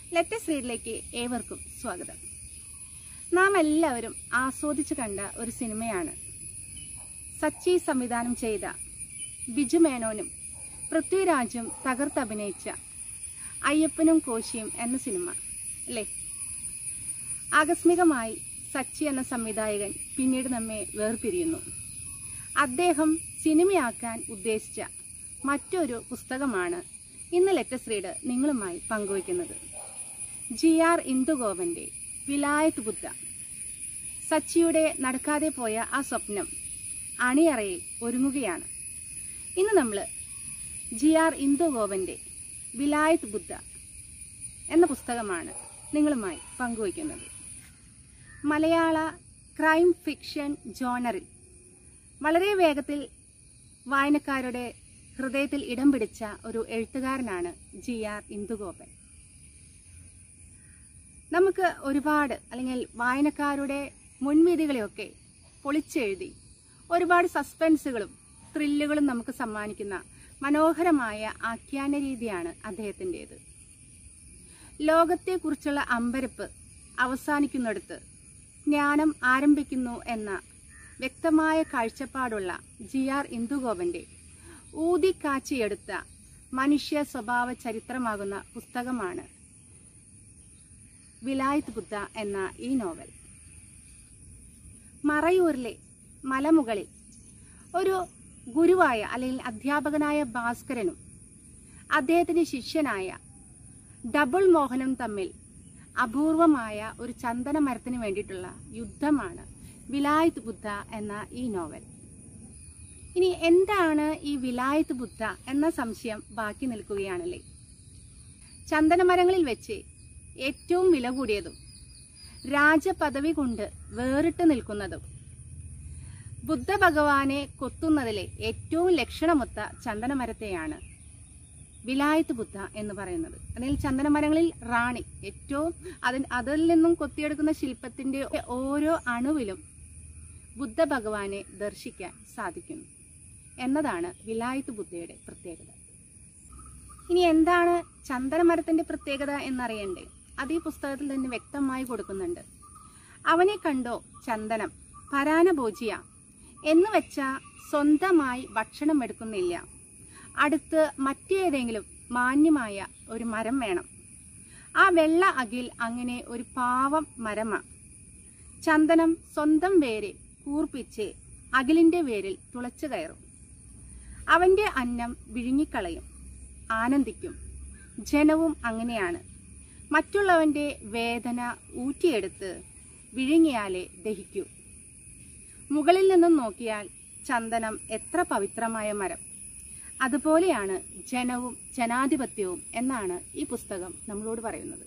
let's റീഡിലേക്ക് ഏവർക്കും സ്വാഗതം നാം എല്ലാവരും ആസ്വദിച്ചു കണ്ട ഒരു സിനിമയാണ് സച്ചി സംവിധാനം ചെയ്ത ബിജു മേനോനും പൃഥ്വിരാജും തകർത്തഭിനയിച്ച അയ്യപ്പനും കോശിയും എന്ന സിനിമ അല്ലേ ആകസ്മികമായി സച്ചി എന്ന സംവിധായകൻ പിന്നീട് നമ്മെ വേർപിരിയുന്നു അദ്ദേഹം സിനിമയാക്കാൻ ഉദ്ദേശിച്ച മറ്റൊരു പുസ്തകമാണ് ഇന്ന് ലെറ്റസ് റീഡ് നിങ്ങളുമായി പങ്കുവയ്ക്കുന്നത് ജി ആർ ഇന്ദുഗോവന്റെ വിലായത്ത് ബുദ്ധ സച്ചിയുടെ നടക്കാതെ പോയ ആ സ്വപ്നം അണിയറയിൽ ഒരുങ്ങുകയാണ് ഇന്ന് നമ്മൾ ജി ആർ ഇന്ദുഗോവന്റെ വിലായത്ത് ബുദ്ധ എന്ന പുസ്തകമാണ് നിങ്ങളുമായി പങ്കുവയ്ക്കുന്നത് മലയാള ക്രൈം ഫിക്ഷൻ ജോണറിൽ വളരെ വേഗത്തിൽ വായനക്കാരുടെ ഹൃദയത്തിൽ ഇടം പിടിച്ച ഒരു എഴുത്തുകാരനാണ് ജി ആർ ഇന്ദുഗോപൻ നമുക്ക് ഒരുപാട് അല്ലെങ്കിൽ വായനക്കാരുടെ മുൻവിധികളെയൊക്കെ പൊളിച്ചെഴുതി ഒരുപാട് സസ്പെൻസുകളും ത്രില്ലുകളും നമുക്ക് സമ്മാനിക്കുന്ന മനോഹരമായ ആഖ്യാന രീതിയാണ് അദ്ദേഹത്തിൻ്റെത് ലോകത്തെക്കുറിച്ചുള്ള അമ്പരപ്പ് അവസാനിക്കുന്നിടത്ത് ജ്ഞാനം ആരംഭിക്കുന്നു എന്ന വ്യക്തമായ കാഴ്ചപ്പാടുള്ള ജി ആർ ഇന്ദുഗോപന്റെ ഊതിക്കാച്ചിയെടുത്ത മനുഷ്യ സ്വഭാവ ചരിത്രമാകുന്ന പുസ്തകമാണ് വിലായത്ത് ബുദ്ധ എന്ന ഈ നോവൽ മറയൂരിലെ മലമുകളിൽ ഒരു ഗുരുവായ അല്ലെങ്കിൽ അധ്യാപകനായ ഭാസ്കരനും അദ്ദേഹത്തിന്റെ ശിഷ്യനായ ഡബിൾ മോഹനും തമ്മിൽ അപൂർവമായ ഒരു ചന്ദന മരത്തിന് വേണ്ടിയിട്ടുള്ള യുദ്ധമാണ് വിലായത്ത് ബുദ്ധ എന്ന ഈ നോവൽ ഇനി എന്താണ് ഈ വിലായത്ത് ബുദ്ധ എന്ന സംശയം ബാക്കി നിൽക്കുകയാണല്ലേ ചന്ദനമരങ്ങളിൽ വെച്ച് ഏറ്റവും വില കൂടിയതും രാജപദവി കൊണ്ട് വേറിട്ട് നിൽക്കുന്നതും ബുദ്ധ ഭഗവാനെ കൊത്തുന്നതിലെ ഏറ്റവും ലക്ഷണമൊത്ത ചന്ദനമരത്തെയാണ് വിലായത്ത് ബുദ്ധ എന്ന് പറയുന്നത് അല്ലെങ്കിൽ ചന്ദനമരങ്ങളിൽ റാണി ഏറ്റവും അതിന് അതിൽ നിന്നും കൊത്തിയെടുക്കുന്ന ശില്പത്തിന്റെ ഓരോ അണുവിലും ബുദ്ധ ഭഗവാനെ ദർശിക്കാൻ സാധിക്കുന്നു എന്നതാണ് വിലായത്ത് ബുദ്ധയുടെ പ്രത്യേകത ഇനി എന്താണ് ചന്ദനമരത്തിന്റെ പ്രത്യേകത എന്നറിയണ്ടേ അത് ഈ പുസ്തകത്തിൽ തന്നെ വ്യക്തമായി കൊടുക്കുന്നുണ്ട് അവനെ കണ്ടോ ചന്ദനം പരാനഭോജിയ എന്ന് വെച്ച സ്വന്തമായി ഭക്ഷണം എടുക്കുന്നില്ല അടുത്ത് മറ്റേതെങ്കിലും മാന്യമായ ഒരു മരം വേണം ആ വെള്ള അകിൽ അങ്ങനെ ഒരു പാവം മരമാ ചന്ദനം സ്വന്തം വേര് കൂർപ്പിച്ച് അകിലിന്റെ വേരിൽ തുളച്ചു കയറും അവന്റെ അന്നം വിഴുങ്ങിക്കളയും ആനന്ദിക്കും ജനവും അങ്ങനെയാണ് മറ്റുള്ളവന്റെ വേദന ഊറ്റിയെടുത്ത് വിഴുങ്ങിയാലേ ദഹിക്കൂ മുകളിൽ നിന്നും നോക്കിയാൽ ചന്ദനം എത്ര പവിത്രമായ മരം അതുപോലെയാണ് ജനവും ജനാധിപത്യവും എന്നാണ് ഈ പുസ്തകം നമ്മളോട് പറയുന്നത്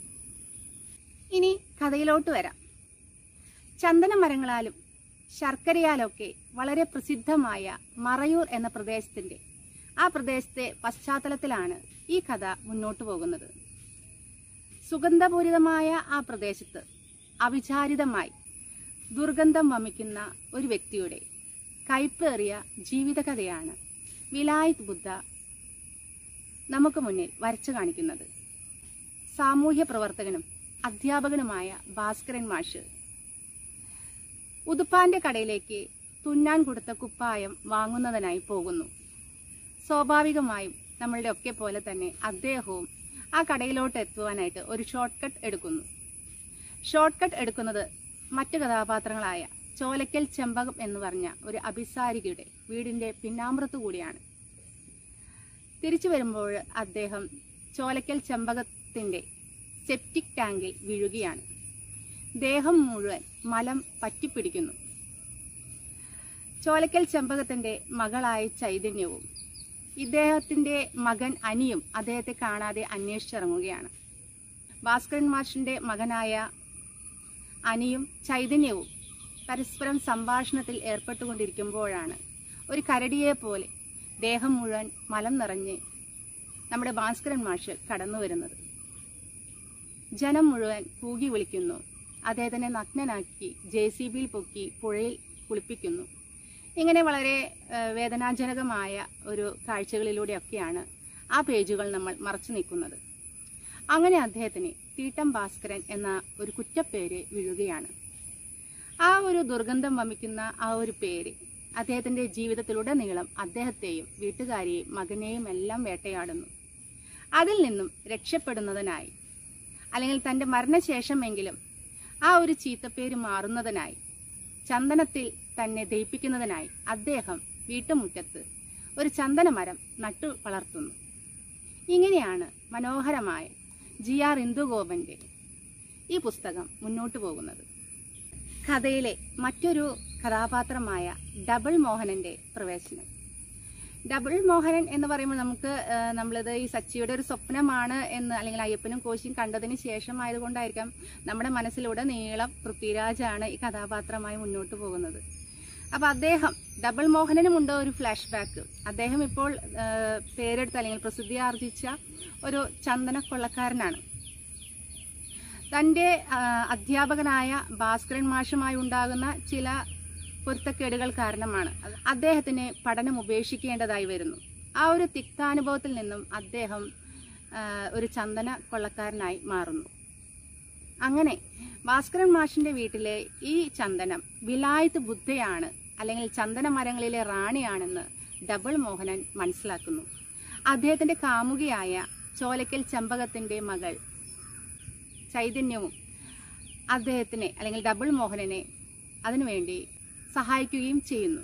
ഇനി കഥയിലോട്ട് വരാം ചന്ദനമരങ്ങളാലും ശർക്കരയാലൊക്കെ വളരെ പ്രസിദ്ധമായ മറയൂർ എന്ന പ്രദേശത്തിന്റെ ആ പ്രദേശത്തെ പശ്ചാത്തലത്തിലാണ് ഈ കഥ മുന്നോട്ട് പോകുന്നത് സുഗന്ധപൂരിതമായ ആ പ്രദേശത്ത് അവിചാരിതമായി ദുർഗന്ധം വമിക്കുന്ന ഒരു വ്യക്തിയുടെ കൈപ്പേറിയ ജീവിതകഥയാണ് വിലായത് ബുദ്ധ നമുക്ക് മുന്നിൽ വരച്ചു കാണിക്കുന്നത് സാമൂഹ്യ പ്രവർത്തകനും അധ്യാപകനുമായ ഭാസ്കരൻ മാഷ് ഉതുപ്പാന്റെ കടയിലേക്ക് തുന്നാൻ കൊടുത്ത കുപ്പായം വാങ്ങുന്നതിനായി പോകുന്നു സ്വാഭാവികമായും നമ്മളുടെ ഒക്കെ പോലെ തന്നെ അദ്ദേഹവും ആ കടയിലോട്ട് എത്തുവാനായിട്ട് ഒരു ഷോർട്ട് കട്ട് എടുക്കുന്നു ഷോർട്ട് കട്ട് എടുക്കുന്നത് മറ്റു കഥാപാത്രങ്ങളായ ചോലക്കൽ ചെമ്പകം എന്ന് പറഞ്ഞ ഒരു അഭിസാരികയുടെ വീടിന്റെ പിന്നാമ്പുറത്തു കൂടിയാണ് തിരിച്ചു വരുമ്പോൾ അദ്ദേഹം ചോലക്കൽ ചെമ്പകത്തിന്റെ സെപ്റ്റിക് ടാങ്കിൽ വീഴുകയാണ് ദേഹം മുഴുവൻ മലം പറ്റിപ്പിടിക്കുന്നു ചോലക്കൽ ചെമ്പകത്തിന്റെ മകളായ ചൈതന്യവും ഇദ്ദേഹത്തിന്റെ മകൻ അനിയും അദ്ദേഹത്തെ കാണാതെ അന്വേഷിച്ചിറങ്ങുകയാണ് ഭാസ്കരൻ മാഷിന്റെ മകനായ അനിയും ചൈതന്യവും പരസ്പരം സംഭാഷണത്തിൽ ഏർപ്പെട്ടുകൊണ്ടിരിക്കുമ്പോഴാണ് ഒരു കരടിയെ പോലെ ദേഹം മുഴുവൻ മലം നിറഞ്ഞ് നമ്മുടെ ഭാസ്കരൻ മാഷ് കടന്നു വരുന്നത് ജനം മുഴുവൻ കൂകി വിളിക്കുന്നു അദ്ദേഹത്തിനെ നഗ്നനാക്കി ജെ സി ബിയിൽ പൊക്കി പുഴയിൽ കുളിപ്പിക്കുന്നു ഇങ്ങനെ വളരെ ഏഹ്, വേദനാജനകമായ ഒരു കാഴ്ചകളിലൂടെയൊക്കെയാണ് ആ പേജുകൾ നമ്മൾ മറച്ചു നിൽക്കുന്നത് അങ്ങനെ അദ്ദേഹത്തിന് തീട്ടം ഭാസ്കരൻ എന്ന ഒരു കുറ്റപ്പേര് വീഴുകയാണ് ആ ഒരു ദുർഗന്ധം വമിക്കുന്ന ആ ഒരു പേര് അദ്ദേഹത്തിന്റെ ജീവിതത്തിലുടനീളം അദ്ദേഹത്തെയും വീട്ടുകാരെയും മകനെയും എല്ലാം വേട്ടയാടുന്നു അതിൽ നിന്നും രക്ഷപ്പെടുന്നതിനായി അല്ലെങ്കിൽ തന്റെ മരണശേഷമെങ്കിലും ആ ഒരു ചീത്തപ്പേര് മാറുന്നതിനായി ചന്ദനത്തിൽ തന്നെ ദയിപ്പിക്കുന്നതിനായി അദ്ദേഹം വീട്ടുമുറ്റത്ത് ഒരു ചന്ദനമരം നട്ടു വളർത്തുന്നു ഇങ്ങനെയാണ് മനോഹരമായ ജി ആർ ഇന്ദുഗോപന്റെ ഈ പുസ്തകം മുന്നോട്ടു പോകുന്നത് കഥയിലെ മറ്റൊരു കഥാപാത്രമായ ഡബിൾ മോഹനന്റെ പ്രവേശനം ഡബിൾ മോഹനൻ എന്ന് പറയുമ്പോൾ നമുക്ക് ആ, നമ്മളിത് ഈ സച്ചിയുടെ ഒരു സ്വപ്നമാണ് എന്ന് അല്ലെങ്കിൽ അയ്യപ്പനും കോശിയും കണ്ടതിന് ശേഷമായതുകൊണ്ടായിരിക്കാം നമ്മുടെ മനസ്സിലൂടെ നീളം പൃഥ്വിരാജാണ് ഈ കഥാപാത്രമായി മുന്നോട്ട് പോകുന്നത് അപ്പൊ അദ്ദേഹം ഡബിൾ മോഹനനുമുണ്ട് ഒരു ഫ്ലാഷ് ബാക്ക് അദ്ദേഹം ഇപ്പോൾ ആ, പേരെടുത്ത അല്ലെങ്കിൽ പ്രസിദ്ധി ആർജിച്ച ഒരു ചന്ദന കൊള്ളക്കാരനാണ് തന്റെ ആ, അധ്യാപകനായ ഭാസ്കരൻ മാഷുമായി ഉണ്ടാകുന്ന ചില പൊരുത്തക്കേടുകൾ കാരണമാണ് അത് അദ്ദേഹത്തിന് പഠനം ഉപേക്ഷിക്കേണ്ടതായി വരുന്നു ആ ഒരു തിക്താനുഭവത്തിൽ നിന്നും അദ്ദേഹം ആ, ഒരു ചന്ദന കൊള്ളക്കാരനായി മാറുന്നു അങ്ങനെ ഭാസ്കരൻ മാഷിന്റെ വീട്ടിലെ ഈ ചന്ദനം വിലായത്ത് ബുദ്ധയാണ് അല്ലെങ്കിൽ ചന്ദന മരങ്ങളിലെ റാണിയാണെന്ന് ഡബിൾ മോഹനൻ മനസ്സിലാക്കുന്നു അദ്ദേഹത്തിന്റെ കാമുകിയായ ചോലക്കൽ ചമ്പകത്തിന്റെ മകൾ ചൈതന്യവും അദ്ദേഹത്തിനെ അല്ലെങ്കിൽ ഡബിൾ മോഹനനെ അതിനുവേണ്ടി സഹായിക്കുകയും ചെയ്യുന്നു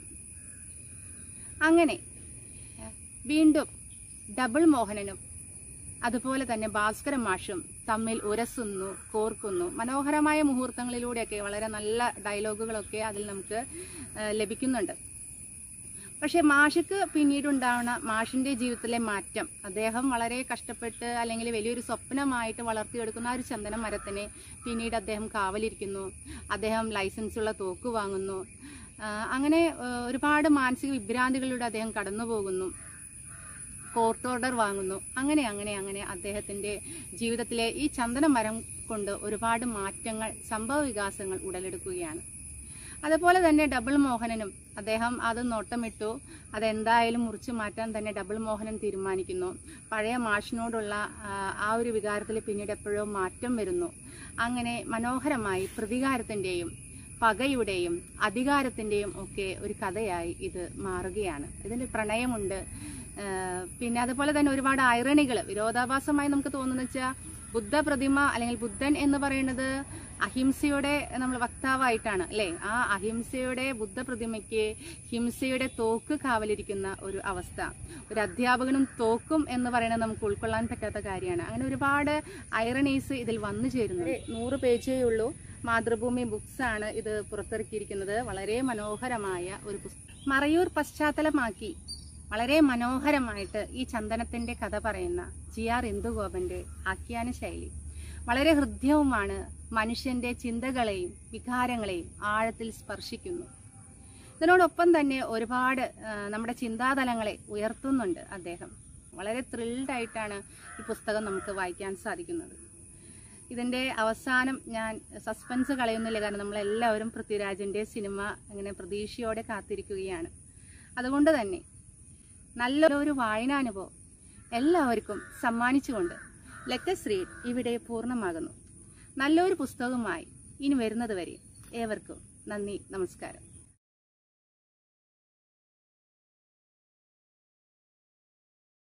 അങ്ങനെ ഏഹ്, വീണ്ടും ഡബിൾ മോഹനനും അതുപോലെ തന്നെ ഭാസ്കര മാഷും തമ്മിൽ ഉരസുന്നു കോർക്കുന്നു മനോഹരമായ മുഹൂർത്തങ്ങളിലൂടെയൊക്കെ വളരെ നല്ല ഡയലോഗുകളൊക്കെ അതിൽ നമുക്ക് ഏഹ്, ലഭിക്കുന്നുണ്ട് പക്ഷെ മാഷിക്ക് പിന്നീടുണ്ടാവുന്ന മാഷിന്റെ ജീവിതത്തിലെ മാറ്റം അദ്ദേഹം വളരെ കഷ്ടപ്പെട്ട് അല്ലെങ്കിൽ വലിയൊരു സ്വപ്നമായിട്ട് വളർത്തിയെടുക്കുന്ന ആ ഒരു ചന്ദന മരത്തിനെ പിന്നീട് അദ്ദേഹം കാവലിരിക്കുന്നു അദ്ദേഹം ലൈസൻസ് ഉള്ള തോക്ക് വാങ്ങുന്നു ആ, അങ്ങനെ ആ, ഒരുപാട് മാനസിക വിഭ്രാന്തികളിലൂടെ അദ്ദേഹം കടന്നു പോകുന്നു കോർട്ട് ഓർഡർ വാങ്ങുന്നു അങ്ങനെ അങ്ങനെ അങ്ങനെ അദ്ദേഹത്തിന്റെ ജീവിതത്തിലെ ഈ ചന്ദന മരം കൊണ്ട് ഒരുപാട് മാറ്റങ്ങൾ സംഭവ വികാസങ്ങൾ ഉടലെടുക്കുകയാണ് അതുപോലെ തന്നെ ഡബിൾ മോഹനനും അദ്ദേഹം അത് നോട്ടമിട്ടു അതെന്തായാലും മുറിച്ചു മാറ്റാൻ തന്നെ ഡബിൾ മോഹനൻ തീരുമാനിക്കുന്നു പഴയ മാഷിനോടുള്ള ആ, ആ ഒരു വികാരത്തിൽ പിന്നീട് എപ്പോഴോ മാറ്റം വരുന്നു അങ്ങനെ മനോഹരമായി പ്രതികാരത്തിന്റെയും പകയുടെയും അധികാരത്തിന്റെയും ഒക്കെ ഒരു കഥയായി ഇത് മാറുകയാണ് ഇതിന് പ്രണയമുണ്ട് ആ, പിന്നെ അതുപോലെ തന്നെ ഒരുപാട് ഐറണികൾ വിരോധാഭാസമായി നമുക്ക് തോന്നുന്ന വെച്ചാൽ ബുദ്ധ പ്രതിമ അല്ലെങ്കിൽ ബുദ്ധൻ എന്ന് പറയുന്നത് അഹിംസയുടെ നമ്മൾ വക്താവായിട്ടാണ് അല്ലെ ആ അഹിംസയുടെ ബുദ്ധ പ്രതിമയ്ക്ക് ഹിംസയുടെ തോക്ക് കാവലിരിക്കുന്ന ഒരു അവസ്ഥ ഒരു അധ്യാപകനും തോക്കും എന്ന് പറയുന്നത് നമുക്ക് ഉൾക്കൊള്ളാൻ പറ്റാത്ത കാര്യമാണ് അങ്ങനെ ഒരുപാട് ഐറണീസ് ഇതിൽ വന്നു ചേരുന്നു നൂറ് പേജേ ഉള്ളൂ മാതൃഭൂമി ബുക്സ് ആണ് ഇത് പുറത്തിറക്കിയിരിക്കുന്നത് വളരെ മനോഹരമായ ഒരു പുസ്തകം മറയൂർ പശ്ചാത്തലമാക്കി വളരെ മനോഹരമായിട്ട് ഈ ചന്ദനത്തിന്റെ കഥ പറയുന്ന ജി ആർ ഇന്ദുഗോപന്റെ ആഖ്യാന ശൈലി വളരെ ഹൃദ്യവുമാണ് മനുഷ്യന്റെ ചിന്തകളെയും വികാരങ്ങളെയും ആഴത്തിൽ സ്പർശിക്കുന്നു ഇതിനോടൊപ്പം തന്നെ ഒരുപാട് ആ, നമ്മുടെ ചിന്താതലങ്ങളെ ഉയർത്തുന്നുണ്ട് അദ്ദേഹം വളരെ ത്രിൽഡ് ആയിട്ടാണ് ഈ പുസ്തകം നമുക്ക് വായിക്കാൻ സാധിക്കുന്നത് ഇതിന്റെ അവസാനം ഞാൻ സസ്പെൻസ് കളയുന്നില്ല കാരണം നമ്മളെല്ലാവരും പൃഥ്വിരാജിന്റെ സിനിമ അങ്ങനെ പ്രതീക്ഷയോടെ കാത്തിരിക്കുകയാണ് അതുകൊണ്ട് തന്നെ നല്ലൊരു വായനാനുഭവം എല്ലാവർക്കും സമ്മാനിച്ചുകൊണ്ട് ലെറ്റസ് റീഡ് ഇവിടെ പൂർണ്ണമാകുന്നു നല്ലൊരു പുസ്തകവുമായി ഇനി വരുന്നത് വരെ ഏവർക്കും നന്ദി നമസ്കാരം